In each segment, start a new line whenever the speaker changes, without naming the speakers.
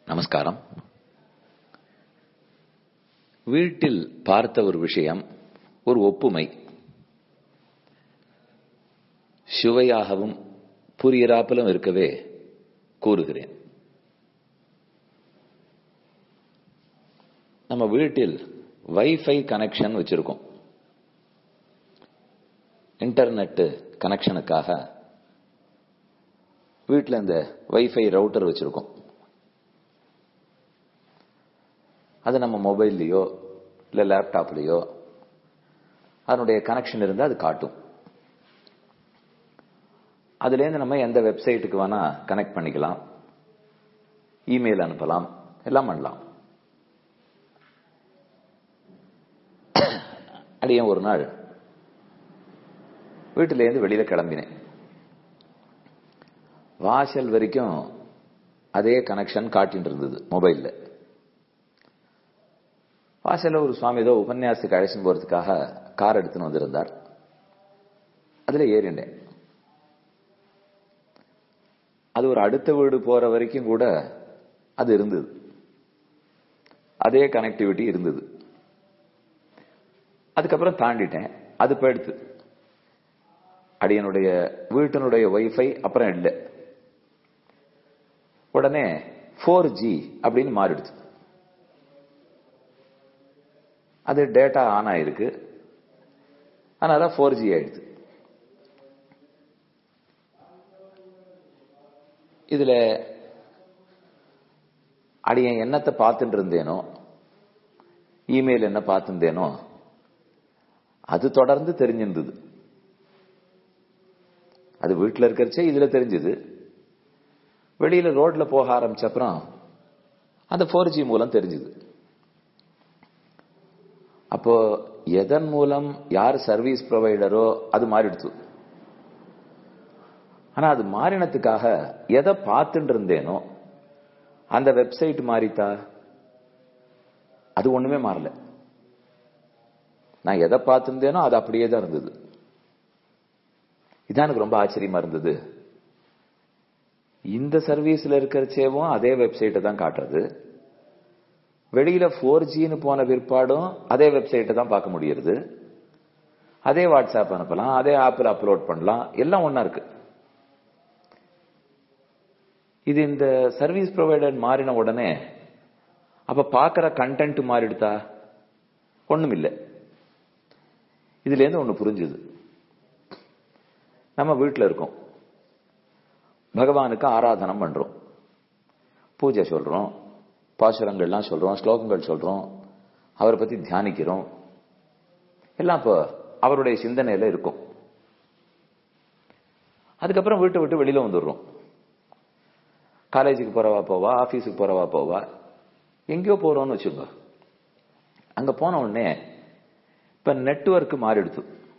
நமஸ்காரம் வீட்டில் பார்த்த ஒரு விஷயம் ஒரு ஒப்புமை சுவையாகவும் புரியராப்பிலும் இருக்கவே கூறுகிறேன் நம்ம வீட்டில் வைஃபை கனெக்ஷன் வச்சிருக்கோம் இன்டர்நெட் கனெக்ஷனுக்காக வீட்டில் இந்த வைஃபை ரவுட்டர் வச்சிருக்கோம் அது நம்ம மொபைல்லையோ இல்லை லேப்டாப்லேயோ அதனுடைய கனெக்ஷன் இருந்தால் அது காட்டும் அதுலேருந்து நம்ம எந்த வெப்சைட்டுக்கு வேணா கனெக்ட் பண்ணிக்கலாம் இமெயில் அனுப்பலாம் எல்லாம் பண்ணலாம் அடியேன் ஒரு நாள் வீட்டிலேருந்து வெளியில கிளம்பினேன் வாசல் வரைக்கும் அதே கனெக்ஷன் காட்டின்னு இருந்தது மொபைல்ல வாசல்ல ஒரு சுவாமி ஏதோ உபன்யாசத்துக்கு அழைச்சின்னு போறதுக்காக கார் எடுத்துன்னு வந்திருந்தார் அதுல ஏறிண்டேன் அது ஒரு அடுத்த வீடு போற வரைக்கும் கூட அது இருந்தது அதே கனெக்டிவிட்டி இருந்தது அதுக்கப்புறம் தாண்டிட்டேன் அது போயிடுத்து அடியனுடைய வீட்டினுடைய வைஃபை அப்புறம் இல்லை உடனே ஃபோர் ஜி அப்படின்னு மாறிடுச்சு அது டேட்டா ஆன் ஆயிருக்கு அதனால ஃபோர் ஜி ஆயிடுது இதுல அடியன் என்னத்தை பார்த்துட்டு இருந்தேனோ இமெயில் என்ன பார்த்துருந்தேனோ அது தொடர்ந்து தெரிஞ்சிருந்தது அது வீட்டில் இருக்கிறச்சே இதுல தெரிஞ்சது வெளியில ரோட்ல போக ஆரம்பிச்ச அப்புறம் அந்த ஃபோர் ஜி மூலம் தெரிஞ்சுது அப்போ எதன் மூலம் யார் சர்வீஸ் ப்ரொவைடரோ அது மாறிடுச்சு ஆனா அது மாறினத்துக்காக எதை பார்த்துட்டு இருந்தேனோ அந்த வெப்சைட் மாறித்தா அது ஒண்ணுமே மாறல நான் எதை பார்த்திருந்தேனோ அது அப்படியே தான் இருந்தது இதான் எனக்கு ரொம்ப ஆச்சரியமா இருந்தது இந்த சர்வீஸ்ல இருக்கிறச்சேவும் அதே வெப்சைட்டை தான் காட்டுறது வெளியில ஃபோர் ஜின்னு போன பிற்பாடும் அதே வெப்சைட்டை தான் பார்க்க முடியுது அதே வாட்ஸ்அப் அனுப்பலாம் அதே ஆப்பில் அப்லோட் பண்ணலாம் எல்லாம் ஒன்னா இருக்கு இது இந்த சர்வீஸ் ப்ரொவைடர் மாறின உடனே அப்ப பாக்குற கண்டென்ட் மாறிடுதா ஒண்ணும் இல்லை இதுல இருந்து ஒண்ணு புரிஞ்சுது நம்ம வீட்டில் இருக்கோம் பகவானுக்கு ஆராதனம் பண்றோம் பூஜை சொல்றோம் பாசுரங்கள்லாம் சொல்றோம் ஸ்லோகங்கள் சொல்றோம் அவரை பத்தி தியானிக்கிறோம் எல்லாம் இப்போ அவருடைய சிந்தனையில இருக்கும் அதுக்கப்புறம் வீட்டை விட்டு வெளியில வந்துடுறோம் காலேஜுக்கு போறவா போவா ஆபீஸுக்கு போறவா போவா எங்கேயோ போறோம்னு வச்சுக்கோங்க அங்க போன உடனே இப்ப நெட்ஒர்க் மாறிடுச்சு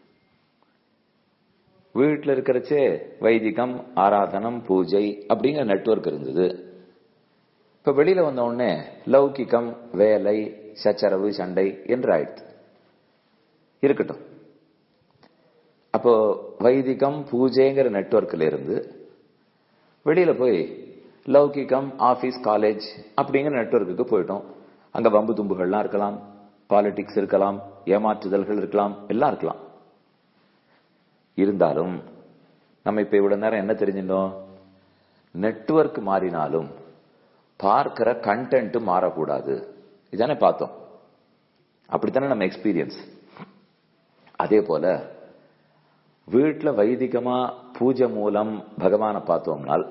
வீட்டில் இருக்கிறச்சே வைதிகம் ஆராதனம் பூஜை அப்படிங்கிற நெட்ஒர்க் இருந்தது இப்ப வெளியில வந்த உடனே லௌகிகம் வேலை சச்சரவு சண்டை என்று ஆயிடுச்சு இருக்கட்டும் அப்போ வைதிகம் பூஜைங்கிற நெட்ஒர்க்ல இருந்து வெளியில போய் லௌகிகம் ஆபீஸ் காலேஜ் அப்படிங்கிற நெட்ஒர்க்குக்கு போயிட்டோம் அங்க வம்பு தும்புகள்லாம் இருக்கலாம் பாலிடிக்ஸ் இருக்கலாம் ஏமாற்றுதல்கள் இருக்கலாம் எல்லாம் இருக்கலாம் இருந்தாலும் நம்ம இப்ப இவ்வளவு நேரம் என்ன தெரிஞ்சிட்டோம் நெட்ஒர்க் மாறினாலும் பார்க்கிற கண்டென்ட் மாறக்கூடாது இதானே பார்த்தோம் அப்படித்தானே நம்ம எக்ஸ்பீரியன்ஸ் அதே போல வீட்டுல வைதிகமா பூஜை மூலம் பகவானை பார்த்தோம்னால்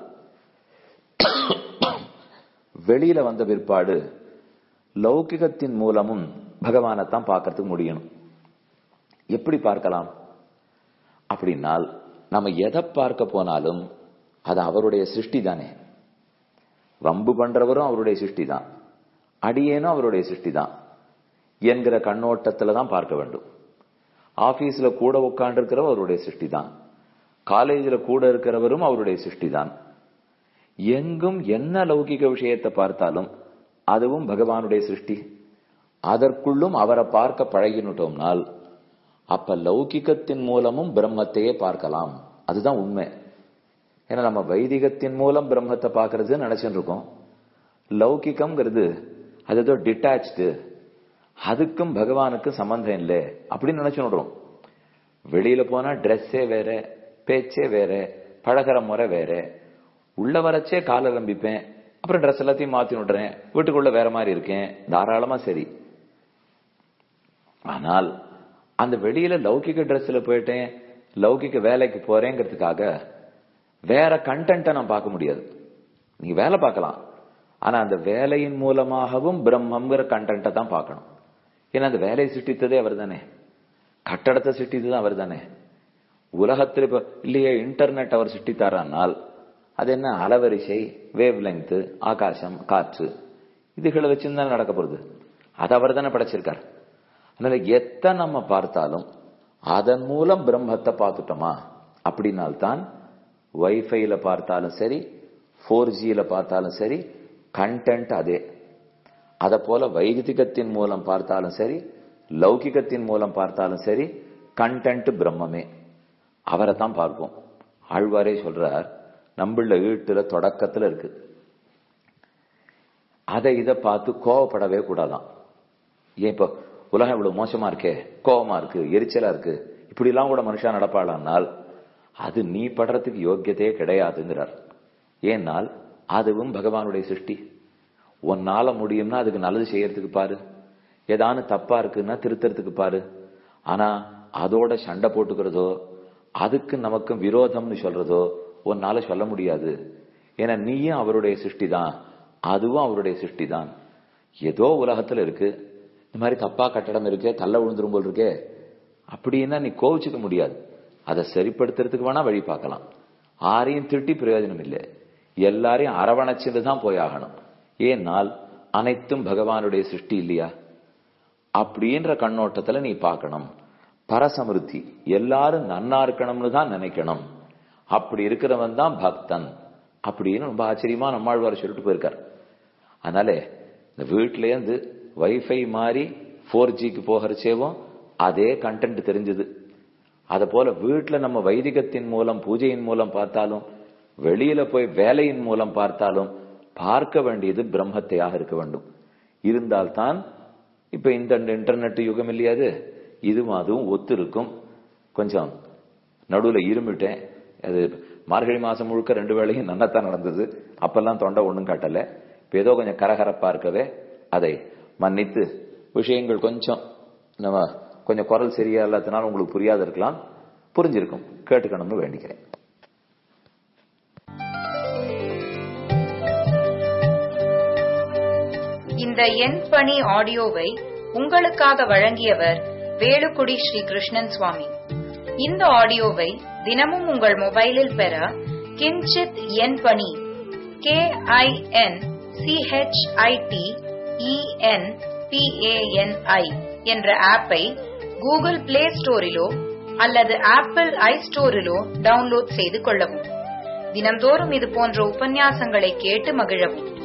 வெளியில வந்த பிற்பாடு லௌகிகத்தின் மூலமும் பகவானைத்தான் பார்க்கறதுக்கு முடியணும் எப்படி பார்க்கலாம் அப்படின்னால் நம்ம எதை பார்க்க போனாலும் அது அவருடைய சிருஷ்டி தானே வம்பு பண்றவரும் அவருடைய சிருஷ்டி தான் அடியேனும் அவருடைய சிருஷ்டி தான் என்கிற கண்ணோட்டத்துல தான் பார்க்க வேண்டும் ஆபீஸ்ல கூட உட்கார்ந்து இருக்கிறவர் அவருடைய சிருஷ்டி தான் காலேஜில் கூட இருக்கிறவரும் அவருடைய சிருஷ்டி தான் எங்கும் என்ன லௌகிக விஷயத்தை பார்த்தாலும் அதுவும் பகவானுடைய சிருஷ்டி அதற்குள்ளும் அவரை பார்க்க பழகினுட்டோம்னால் அப்ப லௌகிகத்தின் மூலமும் பிரம்மத்தையே பார்க்கலாம் அதுதான் உண்மை ஏன்னா நம்ம வைதிகத்தின் மூலம் பிரம்மத்தை பார்க்கறது நினைச்சுட்டு இருக்கோம் லௌகிகம்ங்கிறது அது ஏதோ டிட்டாச்சு அதுக்கும் பகவானுக்கும் சம்பந்தம் இல்லை அப்படின்னு நினைச்சு விடுறோம் வெளியில போனா ட்ரெஸ்ஸே வேற பேச்சே வேற பழகிற முறை வேற உள்ள வரச்சே கால ஆரம்பிப்பேன் அப்புறம் ட்ரெஸ் எல்லாத்தையும் மாத்தி விடுறேன் வீட்டுக்குள்ள வேற மாதிரி இருக்கேன் தாராளமா சரி ஆனால் அந்த வெளியில லௌகிக ட்ரெஸ்ல போயிட்டேன் லௌகிக வேலைக்கு போறேங்கிறதுக்காக வேற கண்டென்ட்டை நான் பார்க்க முடியாது நீங்க வேலை பார்க்கலாம் ஆனா அந்த வேலையின் மூலமாகவும் பிரம்மங்கிற கண்டென்ட்டை தான் பார்க்கணும் ஏன்னா அந்த வேலையை சிருஷ்டித்ததே அவர் தானே கட்டடத்தை சிருஷ்டித்தது அவர் தானே உலகத்தில் இப்ப இல்லையே இன்டர்நெட் அவர் சிருஷ்டித்தாரானால் அது என்ன அலவரிசை வேவ் லெங்க் ஆகாசம் காற்று இதுகளை வச்சுதான் நடக்க போகுது அது அவர் தானே படைச்சிருக்கார் அதனால எத்த நம்ம பார்த்தாலும் அதன் மூலம் பிரம்மத்தை பார்த்துட்டோமா அப்படின்னால்தான் வைஃபைல பார்த்தாலும் சரி ஃபோர் ஜியில பார்த்தாலும் சரி கண்டென்ட் அதே அத போல வைதிகத்தின் மூலம் பார்த்தாலும் சரி லௌகிகத்தின் மூலம் பார்த்தாலும் சரி கண்டென்ட் பிரம்மமே அவரை தான் பார்ப்போம் ஆழ்வாரே சொல்றார் நம்மள வீட்டுல தொடக்கத்துல இருக்கு அதை இதை பார்த்து கோவப்படவே கூடாதான் ஏன் இப்போ உலகம் இவ்வளவு மோசமா இருக்கே கோபமா இருக்கு எரிச்சலா இருக்கு இப்படி எல்லாம் கூட மனுஷன் நடப்பாளானால் அது நீ படுறதுக்கு யோக்கியத்தையே கிடையாதுங்கிறார் ஏனால் அதுவும் பகவானுடைய சிருஷ்டி உன்னால முடியும்னா அதுக்கு நல்லது செய்யறதுக்கு பாரு ஏதானு தப்பா இருக்குன்னா திருத்தறதுக்கு பாரு ஆனா அதோட சண்டை போட்டுக்கிறதோ அதுக்கு நமக்கு விரோதம்னு சொல்றதோ உன்னால சொல்ல முடியாது ஏன்னா நீயும் அவருடைய சிருஷ்டி தான் அதுவும் அவருடைய சிருஷ்டி தான் ஏதோ உலகத்துல இருக்கு இந்த மாதிரி தப்பா கட்டடம் இருக்கே தள்ள விழுந்துரும் போல் இருக்கே அப்படின்னா நீ கோவிச்சுக்க முடியாது அதை சரிப்படுத்துறதுக்கு வேணா வழி பார்க்கலாம் ஆரையும் திட்டி பிரயோஜனம் இல்லை எல்லாரையும் அரவணைச்சுட்டு தான் போயாகணும் ஏனால் அனைத்தும் பகவானுடைய சிருஷ்டி இல்லையா அப்படின்ற கண்ணோட்டத்துல நீ பார்க்கணும் பரசமிருத்தி எல்லாரும் நன்னா இருக்கணும்னு தான் நினைக்கணும் அப்படி இருக்கிறவன் தான் பக்தன் அப்படின்னு ரொம்ப ஆச்சரியமா நம்மாழ்வார் சொல்லிட்டு போயிருக்கார் அதனால இந்த வீட்ல இருந்து வைஃபை மாதிரி ஃபோர் ஜிக்கு போகிறச்சேவும் அதே கண்டென்ட் தெரிஞ்சது அத போல வீட்டுல நம்ம வைதிகத்தின் மூலம் பூஜையின் மூலம் பார்த்தாலும் வெளியில போய் வேலையின் மூலம் பார்த்தாலும் பார்க்க வேண்டியது பிரம்மத்தையாக இருக்க வேண்டும் இருந்தால்தான் இப்ப இந்த இன்டர்நெட் யுகம் இல்லையாது இதுவும் அதுவும் ஒத்து இருக்கும் கொஞ்சம் நடுவுல இருமிட்டேன் அது மார்கழி மாசம் முழுக்க ரெண்டு வேளையும் நன்னத்தான் நடந்தது அப்பெல்லாம் தொண்டை ஒண்ணும் காட்டல இப்ப ஏதோ கொஞ்சம் கரகரப்பா இருக்கவே அதை மன்னித்து விஷயங்கள் கொஞ்சம் நம்ம கொஞ்சம் குரல் சரியா இல்லாதனால உங்களுக்கு புரியாது இருக்கலாம் புரிஞ்சிருக்கும் கேட்டுக்கணும்னு வேண்டிக்கிறேன்
இந்த எண் பணி ஆடியோவை உங்களுக்காக வழங்கியவர் வேலுக்குடி ஸ்ரீ கிருஷ்ணன் சுவாமி இந்த ஆடியோவை தினமும் உங்கள் மொபைலில் பெற கிஞ்சித் எண் பணி கே ஐ என் சிஹெச்ஐடி இஎன் பிஏஎன்ஐ என்ற ஆப்பை கூகுள் பிளே ஸ்டோரிலோ அல்லது ஆப்பிள் ஐ ஸ்டோரிலோ டவுன்லோட் செய்து கொள்ளவும் தினந்தோறும் இது போன்ற உபன்யாசங்களை கேட்டு மகிழவும்